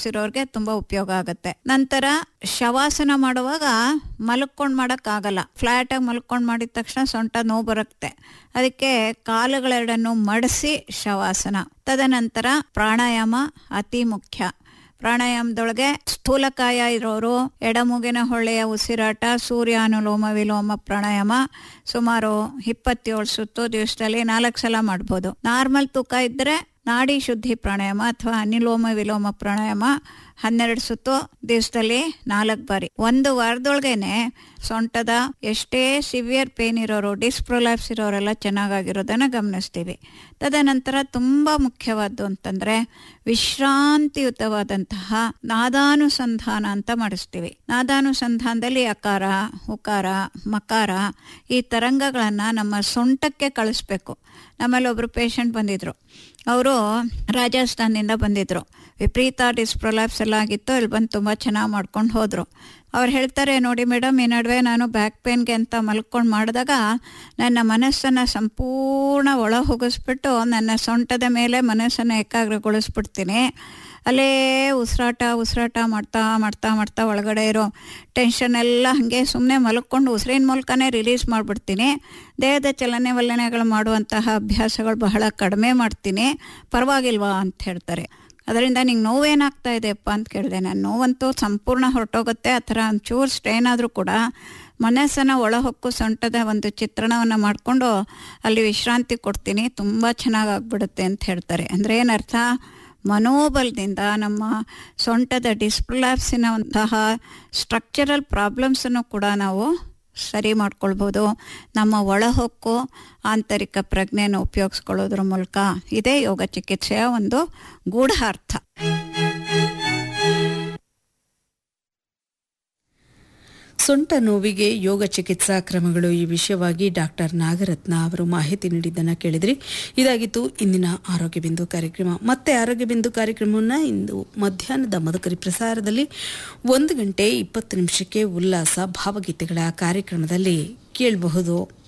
problems ಇರೋರಿಗೆ ತುಂಬಾ ಉಪಯೋಗ ಆಗುತ್ತೆ ನಂತರ ಶವಾಸನ ಮಾಡುವಾಗ ಮಲ್ಕೊಂಡ್ ಮಾಡಕ್ ಆಗಲ್ಲ ಫ್ಲಾಟ್ ಆಗಿ ಮಲ್ಕೊಂಡ್ ಮಾಡಿದ ತಕ್ಷಣ ಸೊಂಟ ನೋವು ಬರುತ್ತೆ ಅದಕ್ಕೆ ಕಾಲುಗಳೆರಡನ್ನು ಮಡಿಸಿ ಶವಾಸನ ತದನಂತರ ಪ್ರಾಣಾಯಾಮ ಅತಿ ಮುಖ್ಯ ಪ್ರಾಣಾಯಾಮದೊಳಗೆ ಸ್ಥೂಲಕಾಯ ಇರೋರು ಎಡಮುಗಿನ ಹೊಳ್ಳೆಯ ಉಸಿರಾಟ ಸೂರ್ಯ ಅನುಲೋಮ ವಿಲೋಮ ಪ್ರಾಣಾಯಾಮ ಸುಮಾರು ಇಪ್ಪತ್ತೇಳು ಸುತ್ತು ದಿವಸದಲ್ಲಿ ನಾಲ್ಕು ಸಲ ಮಾಡ್ಬೋದು ನಾರ್ಮಲ್ ತೂಕ ಇದ್ದರೆ ನಾಡಿ ಶುದ್ಧಿ ಪ್ರಾಣಾಯಾಮ ಅಥವಾ ಅನಿಲೋಮ ವಿಲೋಮ ಪ್ರಾಣಾಯಾಮ ಹನ್ನೆರಡು ಸುತ್ತು ದಿವಸದಲ್ಲಿ ನಾಲ್ಕು ಬಾರಿ ಒಂದು ವಾರದೊಳಗೇನೆ ಸೊಂಟದ ಎಷ್ಟೇ ಸಿವಿಯರ್ ಪೇನ್ ಇರೋರು ಡಿಸ್ಪ್ರೊಲ್ಯಾಪ್ಸ್ ಇರೋರೆಲ್ಲ ಚೆನ್ನಾಗಾಗಿರೋದನ್ನ ಗಮನಿಸ್ತೀವಿ ತದನಂತರ ತುಂಬ ಮುಖ್ಯವಾದ್ದು ಅಂತಂದ್ರೆ ವಿಶ್ರಾಂತಿಯುತವಾದಂತಹ ನಾದಾನುಸಂಧಾನ ಅಂತ ಮಾಡಿಸ್ತೀವಿ ನಾದಾನುಸಂಧಾನದಲ್ಲಿ ಅಕಾರ ಉಕಾರ ಮಕಾರ ಈ ತರಂಗಗಳನ್ನ ನಮ್ಮ ಸೊಂಟಕ್ಕೆ ಕಳಿಸ್ಬೇಕು ನಮ್ಮಲ್ಲಿ ಒಬ್ರು ಪೇಷಂಟ್ ಬಂದಿದ್ರು ಅವರು ರಾಜಸ್ಥಾನದಿಂದ ಬಂದಿದ್ರು ವಿಪರೀತ ಡಿಸ್ಪ್ರೊಲ್ಯಾಪ್ಸ್ ಎಲ್ಲ ಆಗಿತ್ತು ಇಲ್ಲಿ ಬಂದು ತುಂಬ ಚೆನ್ನಾಗಿ ಮಾಡ್ಕೊಂಡು ಹೋದರು ಅವ್ರು ಹೇಳ್ತಾರೆ ನೋಡಿ ಮೇಡಮ್ ಈ ನಡುವೆ ನಾನು ಬ್ಯಾಕ್ ಪೇನ್ಗೆ ಅಂತ ಮಲ್ಕೊಂಡು ಮಾಡಿದಾಗ ನನ್ನ ಮನಸ್ಸನ್ನು ಸಂಪೂರ್ಣ ಒಳ ಹೋಗಿಸ್ಬಿಟ್ಟು ನನ್ನ ಸೊಂಟದ ಮೇಲೆ ಮನಸ್ಸನ್ನು ಏಕಾಗ್ರಗೊಳಿಸ್ಬಿಡ್ತೀನಿ ಅಲ್ಲೇ ಉಸಿರಾಟ ಉಸಿರಾಟ ಮಾಡ್ತಾ ಮಾಡ್ತಾ ಮಾಡ್ತಾ ಒಳಗಡೆ ಇರೋ ಟೆನ್ಷನ್ ಎಲ್ಲ ಹಾಗೆ ಸುಮ್ಮನೆ ಮಲ್ಕೊಂಡು ಉಸಿರಿನ ಮೂಲಕನೇ ರಿಲೀಸ್ ಮಾಡಿಬಿಡ್ತೀನಿ ದೇಹದ ಚಲನೆ ವಲನೆಗಳು ಮಾಡುವಂತಹ ಅಭ್ಯಾಸಗಳು ಬಹಳ ಕಡಿಮೆ ಮಾಡ್ತೀನಿ ಪರವಾಗಿಲ್ವಾ ಅಂತ ಹೇಳ್ತಾರೆ ಅದರಿಂದ ನಿಂಗೆ ನೋವೇನಾಗ್ತಾ ಇದೆಯಪ್ಪ ಅಂತ ಕೇಳಿದೆ ನಾನು ನೋವಂತೂ ಸಂಪೂರ್ಣ ಹೊರಟೋಗುತ್ತೆ ಆ ಥರ ಒಂಚೂರು ಸ್ಟ್ರೈನ್ ಆದರೂ ಕೂಡ ಮನಸ್ಸನ್ನು ಒಳಹೊಕ್ಕು ಸೊಂಟದ ಒಂದು ಚಿತ್ರಣವನ್ನು ಮಾಡಿಕೊಂಡು ಅಲ್ಲಿ ವಿಶ್ರಾಂತಿ ಕೊಡ್ತೀನಿ ತುಂಬ ಚೆನ್ನಾಗಿ ಆಗ್ಬಿಡುತ್ತೆ ಅಂತ ಹೇಳ್ತಾರೆ ಅಂದರೆ ಏನರ್ಥ ಮನೋಬಲದಿಂದ ನಮ್ಮ ಸೊಂಟದ ಡಿಸ್ಪ್ಲಾಪ್ಸಿನ ಒಂತಹ ಸ್ಟ್ರಕ್ಚರಲ್ ಪ್ರಾಬ್ಲಮ್ಸನ್ನು ಕೂಡ ನಾವು ಸರಿ ಮಾಡ್ಕೊಳ್ಬೋದು ನಮ್ಮ ಒಳಹೊಕ್ಕು ಆಂತರಿಕ ಪ್ರಜ್ಞೆಯನ್ನು ಉಪಯೋಗಿಸ್ಕೊಳ್ಳೋದ್ರ ಮೂಲಕ ಇದೇ ಯೋಗ ಚಿಕಿತ್ಸೆಯ ಒಂದು ಗೂಢಾರ್ಥ ಸೊಂಟ ನೋವಿಗೆ ಯೋಗ ಚಿಕಿತ್ಸಾ ಕ್ರಮಗಳು ಈ ವಿಷಯವಾಗಿ ಡಾಕ್ಟರ್ ನಾಗರತ್ನ ಅವರು ಮಾಹಿತಿ ನೀಡಿದ್ದನ್ನು ಕೇಳಿದ್ರಿ ಇದಾಗಿತ್ತು ಇಂದಿನ ಆರೋಗ್ಯ ಬಿಂದು ಕಾರ್ಯಕ್ರಮ ಮತ್ತೆ ಆರೋಗ್ಯ ಬಿಂದು ಕಾರ್ಯಕ್ರಮವನ್ನು ಇಂದು ಮಧ್ಯಾಹ್ನದ ಮದಕರಿ ಪ್ರಸಾರದಲ್ಲಿ ಒಂದು ಗಂಟೆ ಇಪ್ಪತ್ತು ನಿಮಿಷಕ್ಕೆ ಉಲ್ಲಾಸ ಭಾವಗೀತೆಗಳ ಕಾರ್ಯಕ್ರಮದಲ್ಲಿ ಕೇಳಬಹುದು